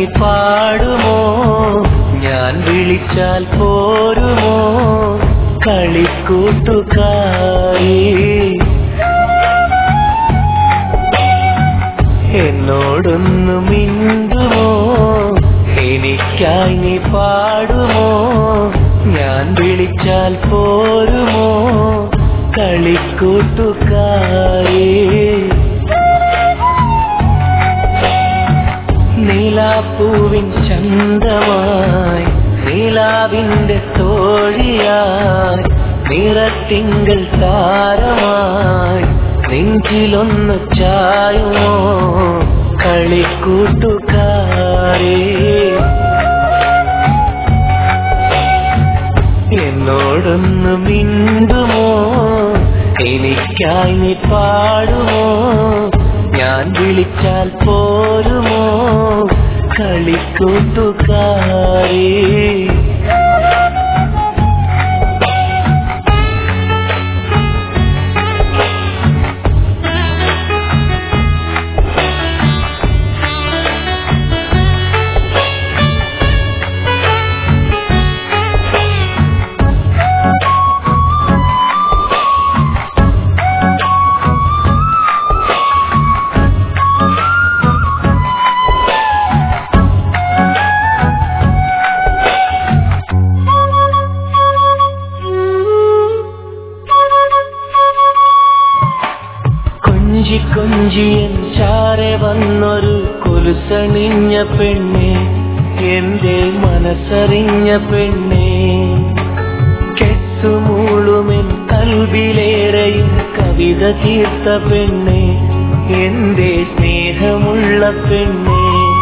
പാടുമോ ഞാൻ വിളിച്ചാൽ പോരുമോ കളിക്കൂട്ടുകാരി എന്നോടൊന്നു മിണ്ടുമോ എനിക്കായി നീ പാടുമോ ഞാൻ വിളിച്ചാൽ പോരുമോ കളിക്കൂട്ടുകാരി നീലാപ്പൂവിൻ ചന്തമായി നീലാവിന്റെ തോഴിയായി നിറത്തിങ്കൾ താരമായി നെഞ്ചിലൊന്ന് ചായുമോ കളിക്കൂട്ടുകാരേ എന്നോടൊന്ന് മിണ്ടുമോ എനിക്കായി നീ പാടുമോ ഞാൻ വിളിച്ചാൽ പോരുമോ കളിക്കൂട്ടുകാരേ കൊഞ്ചി കൊഞ്ചിയൻ ചാരെ വന്നൊരു കൊലുസണിഞ്ഞ പെണ്ണെ എന്റെ മനസ്സറിഞ്ഞ പെണ്ണെ കെട്ടുമൂളുമെൻ കൽവിലേറെയും കവിത തീർത്ത പെണ്ണെ എന്റെ സ്നേഹമുള്ള പെണ്ണെ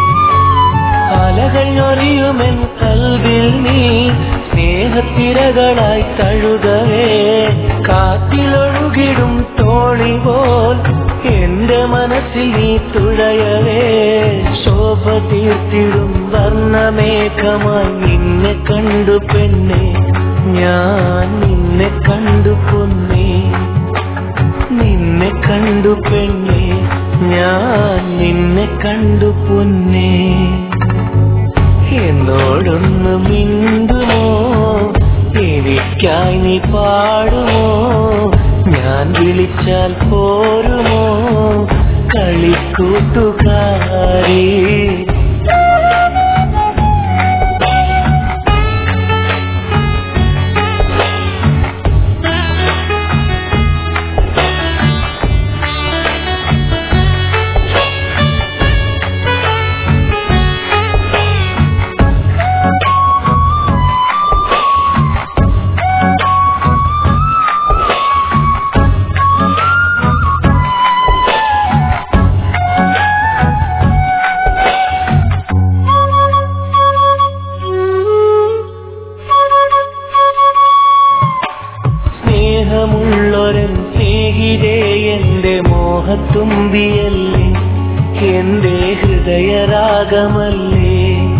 അലകൾ ഞൊറിയുമെൻ കൽവിൽ നീ സ്നേഹത്തിരകളായി തഴുകവേ കാറ്റിലൊഴുകിടും തോണി പോൽ എന്റെ മനസ്സിൽ നീ തുഴയവേ ശോഭ തീർത്തിടും വർണ്ണമേഘമായി നിന്നെ കണ്ടു പെണ്ണെ ഞാൻ നിന്നെ കണ്ടു പൊന്നേ നിന്നെ കണ്ടു പെണ്ണെ ഞാൻ നിന്നെ കണ്ടു പൊന്നേ എന്നോടൊന്ന് മിണ്ടുമോ എനിക്കായി നീ പാടുമോ ഞാൻ വിളിച്ചാൽ പോരുമോ കളിക്കൂട്ടുകാരി സ്നേഹമുള്ളൊരൻ സ്നേഹിതേ എന്റെ മോഹത്തുമ്പിയല്ലേ എന്റെ ഹൃദയരാഗമല്ലേ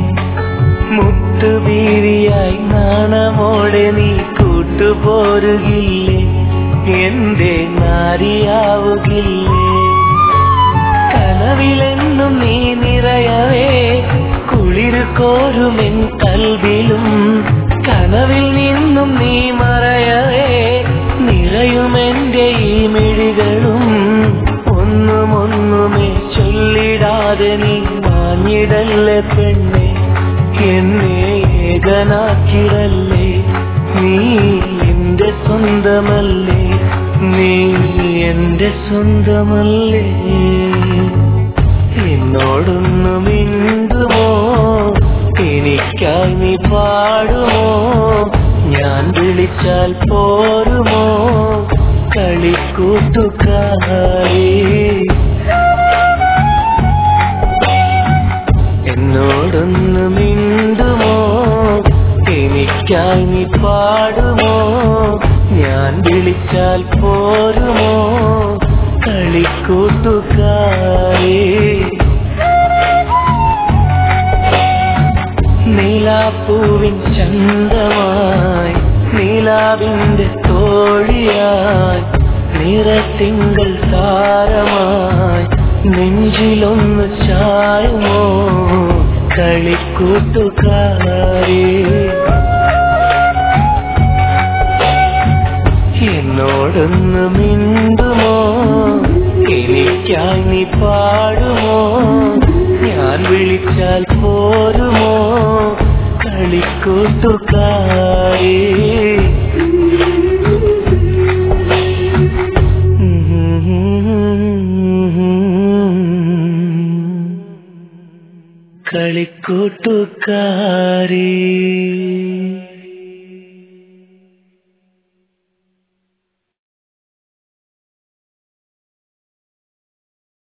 മുത്തുവീരിയായി നാണമോടെ നീ കൂട്ടുപോരുകില്ലേ എന്റെ നാരിയാവുകില്ലേ കനവിലെന്നും നീ നിറയവേ കുളിരു കോരുമെൻ കൽവിലും കനവിൽ നിന്നും നീ മറയവേ നിറയുമെന്റെ ഈ മിഴികളും ഒന്നും ഒന്നുമേ ചൊല്ലിടാതെ നീ മാഞ്ഞിടല്ലേ പെണ്ണെ എന്നെ ഏകനാക്കിടല്ലേ നീ എന്റെ സ്വന്തമല്ലേ നീ എന്റെ സ്വന്തമല്ലേ എന്നോടൊന്നു മിണ്ടുമോ എനിക്കായി നീ പാടുമോ ഞാൻ വിളിച്ചാൽ പോരുമോ കളിക്കൂട്ടുകാരി എന്നോടൊന്ന് മിണ്ടുമോ എനിക്കായി നീ പാടുമോ ഞാൻ വിളിച്ചാൽ പോരുമോ കളിക്കൂട്ടുകാരി നീലാപ്പൂവിൻ ചന്തമായി നീലാവിന്റെ തോഴിയായി നിറത്തിങ്കൾ താരമായി നെഞ്ചിലൊന്ന് ചായുമോ കളിക്കൂട്ടുകാരേ എന്നോടൊന്ന് മിണ്ടുമോ എനിക്കായി നീ പാടുമോ ഞാൻ വിളിച്ചാൽ പോരുമോ കളിക്കൂട്ടുകാരേ കളിക്കൂട്ടുകാരേ